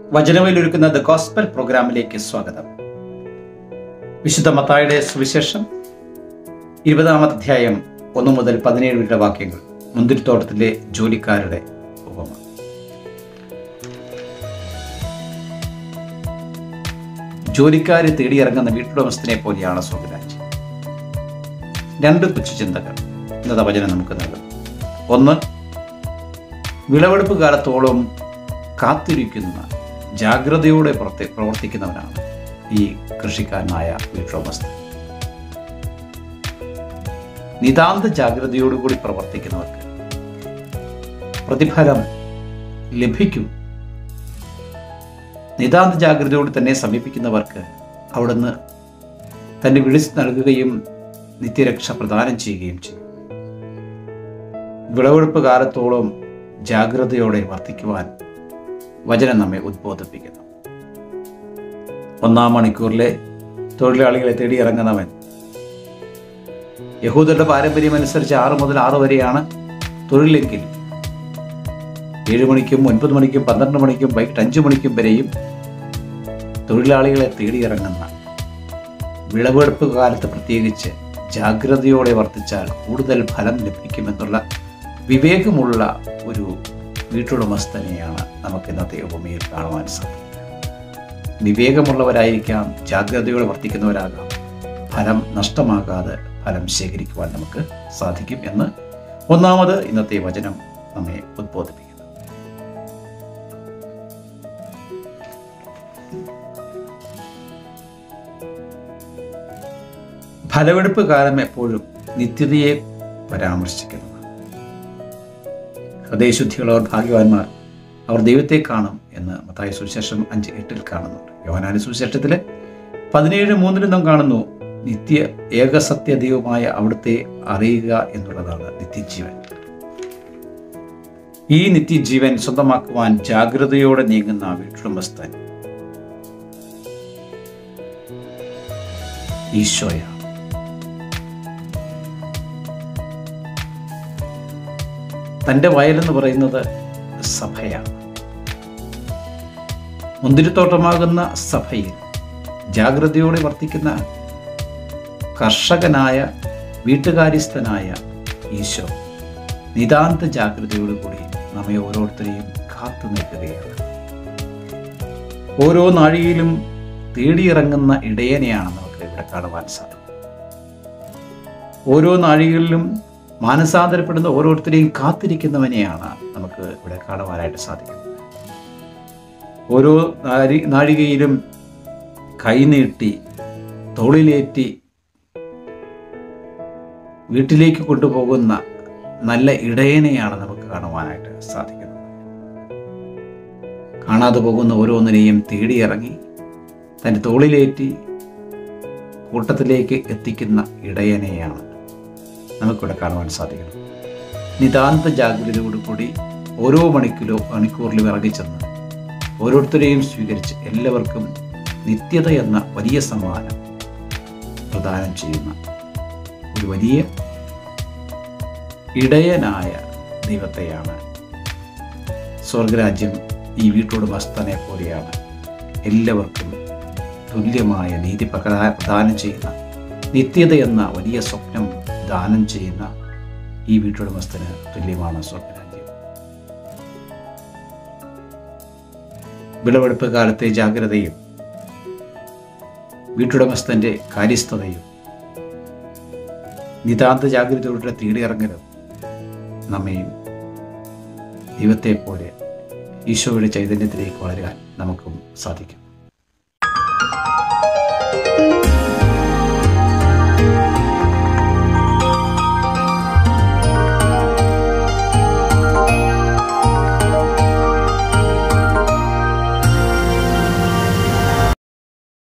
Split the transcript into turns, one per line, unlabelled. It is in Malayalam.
വചനവയിലൊരുക്കുന്ന ദ ഗോസ്പൽ പ്രോഗ്രാമിലേക്ക് സ്വാഗതം വിശുദ്ധ മത്തായുടെ സുവിശേഷം ഇരുപതാമത്തെ അധ്യായം ഒന്ന് മുതൽ പതിനേഴ് വരെ വാക്യങ്ങൾ മുന്തിരിത്തോട്ടത്തിലെ ജോലിക്കാരുടെ ഉപമ ജോലിക്കാരെ തേടിയിറങ്ങുന്ന വീട്ടുടമസ്ഥനെ പോലെയാണ് സ്വർഗരാജ്യം രണ്ട് തുച്ഛചിന്തകൾ ഇന്നത്തെ വചനം നമുക്ക് നൽകും ഒന്ന് വിളവെടുപ്പ് കാലത്തോളം കാത്തിരിക്കുന്ന ജാഗ്രതയോടെ പ്രവർത്തി പ്രവർത്തിക്കുന്നവനാണ് ഈ കൃഷിക്കാരനായ വീട്ടുടമസ്ഥൻ നിതാന്ത ജാഗ്രതയോടുകൂടി പ്രവർത്തിക്കുന്നവർക്ക് പ്രതിഫലം ലഭിക്കും നിതാന്ത ജാഗ്രതയോട് തന്നെ സമീപിക്കുന്നവർക്ക് അവിടുന്ന് തന്നെ വിളിച്ചു നൽകുകയും നിത്യരക്ഷ പ്രദാനം ചെയ്യുകയും ചെയ്യും വിളവെടുപ്പ് കാലത്തോളം ജാഗ്രതയോടെ വർത്തിക്കുവാൻ വചനം നമ്മെ ഉദ്ബോധിപ്പിക്കുന്നു ഒന്നാം മണിക്കൂറിലെ തൊഴിലാളികളെ തേടി ഇറങ്ങുന്നവൻ യഹൂദരുടെ പാരമ്പര്യം അനുസരിച്ച് ആറ് മുതൽ ആറ് വരെയാണ് തൊഴിലെങ്കിൽ ഏഴ് മണിക്കും ഒൻപത് മണിക്കും പന്ത്രണ്ട് മണിക്കും വൈകിട്ട് അഞ്ചു മണിക്കും വരെയും തൊഴിലാളികളെ തേടിയിറങ്ങുന്ന വിളവെടുപ്പ് കാലത്ത് പ്രത്യേകിച്ച് ജാഗ്രതയോടെ വർത്തിച്ചാൽ കൂടുതൽ ഫലം ലഭിക്കുമെന്നുള്ള വിവേകമുള്ള ഒരു വീട്ടുടമസ്ഥനെയാണ് നമുക്ക് ഇന്നത്തെ ഉപമയിൽ കാണുവാൻ സാധിക്കുക വിവേകമുള്ളവരായിരിക്കാം ജാഗ്രതയോടെ വർത്തിക്കുന്നവരാകാം ഫലം നഷ്ടമാകാതെ ഫലം ശേഖരിക്കുവാൻ നമുക്ക് സാധിക്കും എന്ന് ഒന്നാമത് ഇന്നത്തെ വചനം നമ്മെ ഉദ്ബോധിപ്പിക്കുന്നു ഫലമെടുപ്പ് കാലം എപ്പോഴും നിത്യതയെ പരാമർശിക്കുന്നു ഹൃദയശുദ്ധിയുള്ളവർ ഭാഗ്യവാന്മാർ അവർ ദൈവത്തെ കാണും എന്ന് മത്തായ സുവിശേഷം അഞ്ച് എട്ടിൽ കാണുന്നുണ്ട് യോഹനാന സുവിശേഷത്തിൽ പതിനേഴ് മൂന്നിലും നാം കാണുന്നു നിത്യ ഏകസത്യ ദൈവമായ അവിടുത്തെ അറിയുക എന്നുള്ളതാണ് നിത്യജീവൻ ഈ നിത്യജീവൻ സ്വന്തമാക്കുവാൻ ജാഗ്രതയോടെ നീങ്ങുന്ന വീട്ടുടമസ്ഥൻ ഈശോയാണ് തൻ്റെ വയലെന്ന് പറയുന്നത് സഭയാണ് മുന്തിരിത്തോട്ടമാകുന്ന സഭയിൽ ജാഗ്രതയോടെ വർത്തിക്കുന്ന കർഷകനായ വീട്ടുകാര്യസ്ഥനായ ഈശോ നിതാന്ത ജാഗ്രതയോടുകൂടി നമ്മെ ഓരോരുത്തരെയും കാത്തു നിൽക്കുകയാണ് ഓരോ നാഴികയിലും തേടിയിറങ്ങുന്ന ഇടയനെയാണ് നമുക്ക് ഇവിടെ കാണുവാൻ സാധിക്കുന്നത് ഓരോ നാഴികളിലും മാനസാന്തരപ്പെടുന്ന ഓരോരുത്തരെയും കാത്തിരിക്കുന്നവനെയാണ് നമുക്ക് ഇവിടെ കാണുവാനായിട്ട് സാധിക്കുന്നത് ഓരോ നാഴി നാഴികയിലും കൈനീട്ടി തോളിലേറ്റി വീട്ടിലേക്ക് കൊണ്ടുപോകുന്ന നല്ല ഇടയനെയാണ് നമുക്ക് കാണുവാനായിട്ട് സാധിക്കുന്നത് കാണാതെ പോകുന്ന ഓരോന്നിനെയും തേടിയിറങ്ങി തൻ്റെ തോളിലേറ്റി കൂട്ടത്തിലേക്ക് എത്തിക്കുന്ന ഇടയനെയാണ് നമുക്കിവിടെ കാണുവാൻ സാധിക്കുന്നത് നിതാന്ത ജാഗ്രതയോടുകൂടി ഓരോ മണിക്കൂരോ മണിക്കൂറിലും ഇറങ്ങിച്ചെന്ന് ഓരോരുത്തരെയും സ്വീകരിച്ച് എല്ലാവർക്കും നിത്യത എന്ന വലിയ സമ്മാനം പ്രദാനം ചെയ്യുന്ന ഒരു വലിയ ഇടയനായ ദൈവത്തെയാണ് സ്വർഗരാജ്യം ഈ വീട്ടുടമസ്ഥനെ പോലെയാണ് എല്ലാവർക്കും തുല്യമായ നീതി പ്രകാ- പ്രദാനം ചെയ്യുന്ന നിത്യത എന്ന വലിയ സ്വപ്നം ദാനം ചെയ്യുന്ന ഈ വീട്ടുടമസ്ഥന് തുല്യമാണ് സ്വർഗരാജ്യം വിളവെടുപ്പ് കാലത്തെ ജാഗ്രതയും വീട്ടുടമസ്ഥന്റെ കാര്യസ്ഥതയും നിതാന്ത ജാഗ്രതയോടെ തേടിയിറങ്ങലും നമ്മെയും ദൈവത്തെ പോലെ ഈശോയുടെ ചൈതന്യത്തിലേക്ക് വളരാൻ നമുക്കും സാധിക്കും